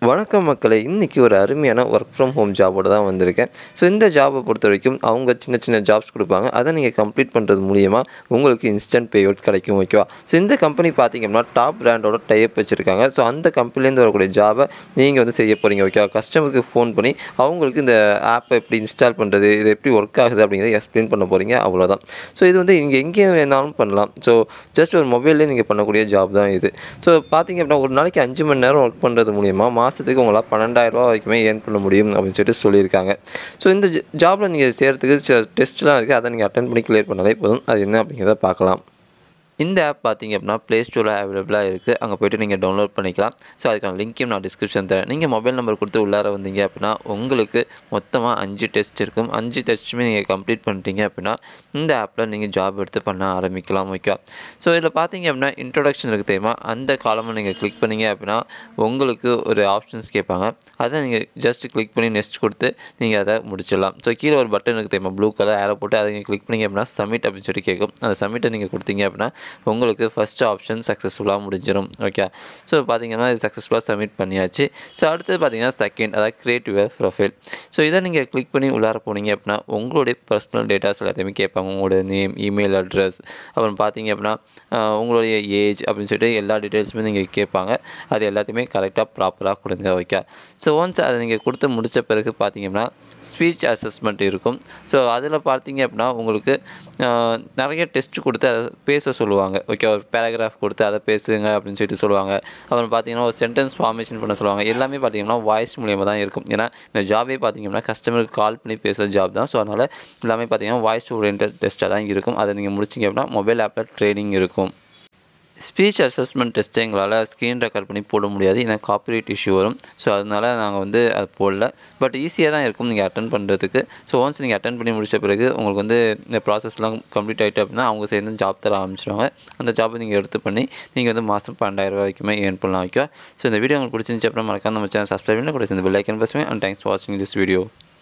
வணக்கம் மக்களே இன்றைக்கி ஒரு அருமையான ஒர்க் ஃப்ரம் ஹோம் ஜாபோட தான் வந்திருக்கேன் ஸோ இந்த ஜாபை பொறுத்த வரைக்கும் அவங்க சின்ன சின்ன ஜாப்ஸ் கொடுப்பாங்க அதை நீங்கள் கம்ப்ளீட் பண்ணுறது மூலியமா உங்களுக்கு இன்ஸ்டன்ட் பே அவுட் கிடைக்கும் ஓகேவா ஸோ இந்த கம்பெனி பார்த்தீங்கன்னா டாப் பிராண்டோட டைப் வச்சுருக்காங்க ஸோ அந்த கம்பெனிலேருந்து வரக்கூடிய ஜாபை நீங்கள் வந்து செய்ய போகிறீங்க ஓகேவா கஸ்டமருக்கு ஃபோன் பண்ணி அவங்களுக்கு இந்த ஆப்பை எப்படி இன்ஸ்டால் பண்ணுறது இது எப்படி ஒர்க் ஆகுது அப்படிங்கிறத எக்ஸ்பிளைன் பண்ண போகிறீங்க அவ்வளோதான் ஸோ இது வந்து இங்கே எங்கே வேணாலும் பண்ணலாம் ஸோ ஜஸ்ட் ஒரு மொபைல்லே நீங்கள் பண்ணக்கூடிய ஜாப் தான் இது ஸோ பார்த்தீங்க அப்படின்னா ஒரு நாளைக்கு அஞ்சு மணி நேரம் ஒர்க் பண்ணுறது மூலிமா மாதத்துக்கு உங்களால் பன்னெண்டாயிரரூபா வரைக்குமே ஏர்ன் பண்ண முடியும் அப்படின்னு சொல்லிட்டு சொல்லியிருக்காங்க ஸோ இந்த ஜாபில் நீங்கள் செய்கிறதுக்கு டெஸ்ட்லாம் இருக்குது அதை நீங்கள் அட்டன் பண்ணி கிளியர் பண்ணாலே போதும் அது என்ன அப்படிங்கிறத பார்க்கலாம் இந்த ஆப் பார்த்தீங்க அப்படின்னா ப்ளே ஸ்டோரில் அவைலபிளாக இருக்குது அங்கே போய்ட்டு நீங்கள் டவுன்லோட் பண்ணிக்கலாம் ஸோ அதுக்கான லிங்க்கையும் நான் டிஸ்கிரிப்ஷன் தரேன் நீங்கள் மொபைல் நம்பர் கொடுத்து உள்ளார வந்தீங்க அப்படின்னா உங்களுக்கு மொத்தமாக அஞ்சு டெஸ்ட் இருக்கும் அஞ்சு டெஸ்ட்டுமே நீங்கள் கம்ப்ளீட் பண்ணிட்டீங்க அப்படின்னா இந்த ஆப்பில் நீங்கள் ஜாப் எடுத்து பண்ண ஆரம்பிக்கலாம் ஓகே ஸோ இதில் பார்த்தீங்க அப்படின்னா இன்ட்ரொடக்ஷன் இருக்குது தெரியுமா அந்த காலமை நீங்கள் கிளிக் பண்ணீங்க அப்படின்னா உங்களுக்கு ஒரு ஆப்ஷன்ஸ் கேட்பாங்க அதை நீங்கள் ஜஸ்ட் கிளிக் பண்ணி நெக்ஸ்ட் கொடுத்து நீங்கள் அதை முடிச்சிடலாம் ஸோ கீழே ஒரு பட்டன் இருக்குது தெரியுமா ப்ளூ கலர் ஏரோ போட்டு அதை நீங்கள் கிளிக் பண்ணிங்க அப்படின்னா சப்மிட் அப்படின்னு சொல்லி கேட்கும் அந்த சப்மிட்டை நீங்கள் கொடுத்தீங்க அப்படின்னா உங்களுக்கு ஃபஸ்ட்டு ஆப்ஷன் சக்ஸஸ்ஃபுல்லாக முடிஞ்சிடும் ஓகே ஸோ பார்த்தீங்கன்னா இது சக்ஸஸ்ஃபுல்லாக சப்மிட் பண்ணியாச்சு ஸோ அடுத்தது பார்த்தீங்கன்னா செகண்ட் அதாவது கிரியேட் யுவர் ப்ரொஃபைல் ஸோ இதை நீங்கள் கிளிக் பண்ணி உள்ளார போனீங்க அப்படின்னா உங்களுடைய பர்சனல் டேட்டாஸ் எல்லாத்தையுமே கேட்பாங்க உங்களோட நேம் இமெயில் அட்ரஸ் அப்புறம் பார்த்தீங்க அப்படின்னா ஆஹ், உங்களுடைய ஏஜ் அப்படின்னு சொல்லிட்டு எல்லா டீட்டெயில்ஸுமே நீங்கள் கேட்பாங்க அது எல்லாத்தையுமே கரெக்டாக ப்ராப்பராக கொடுங்க ஓகே ஸோ ஒன்ஸ் அதை நீங்கள் கொடுத்து முடித்த பிறகு பார்த்தீங்கன்னா ஸ்பீச் அசஸ்மெண்ட் இருக்கும் ஸோ அதில் பார்த்தீங்க அப்படின்னா உங்களுக்கு ஆஹ், நிறைய டெஸ்ட் கொடுத்து அதை பேச சொல்லுவாங்க ஓகே ஒரு பேராகிராஃப் கொடுத்து அதை பேசுங்க அப்படின்னு சொல்லிட்டு சொல்லுவாங்க அப்புறம் பார்த்தீங்கன்னா ஒரு சென்டென்ஸ் ஃபார்மேஷன் பண்ண சொல்லுவாங்க எல்லாமே பார்த்தீங்கன்னா வாய்ஸ் மூலியமாக தான் இருக்கும் ஏன்னா இந்த ஜாபே பார்த்தீங்கன்னா கஸ்டமருக்கு கால் பண்ணி பேசுகிற ஜாப் தான் ஸோ அதனால் எல்லாமே பார்த்தீங்கன்னா வாய்ஸ் ஓரியன்ட் டெஸ்ட்டாக தான் இருக்கும் அதை நீங்கள் முடிச்சிங்க அப்படின்னா மொபைல் ஆப்பில் ட்ரைனிங் இருக்கும் ஸ்பீச் அசஸ்மெண்ட் டெஸ்ட்டை எங்களால் ஸ்க்ரீன் ரெக்கார்ட் பண்ணி போட முடியாது ஏன்னா காப்பிரைட் இஷ்யூ வரும் ஸோ அதனால நாங்கள் வந்து அது போடல பட் ஈஸியாக தான் இருக்கும் நீங்கள் அட்டன் பண்ணுறதுக்கு ஸோ ஒன்ஸ் நீங்கள் அட்டன் பண்ணி முடிச்ச பிறகு உங்களுக்கு வந்து இந்த ப்ராசஸ்லாம் கம்ப்ளீட் ஆகிட்டு அப்படின்னா அவங்க சேர்ந்து ஜாப் தர ஆரம்பிச்சிடுவாங்க அந்த ஜாப்பை நீங்கள் எடுத்து பண்ணி நீங்கள் வந்து மாதம் பன்னெண்டாயிரம் ரூபாய் வரைக்குமே ஏர்ன் பண்ணலாம் ஓகே ஸோ இந்த வீடியோ உங்களுக்கு பிடிச்சிருந்துச்சு அப்புறம் மறக்காம நம்ம சேனல் சப்ஸ்கிரைப் பண்ணி கூட சேர்ந்து பெல் ஐக்கன் பஸ்மே அண்ட் தேங்க்ஸ் ஃபார் வாட்சிங் திஸ் வீடியோ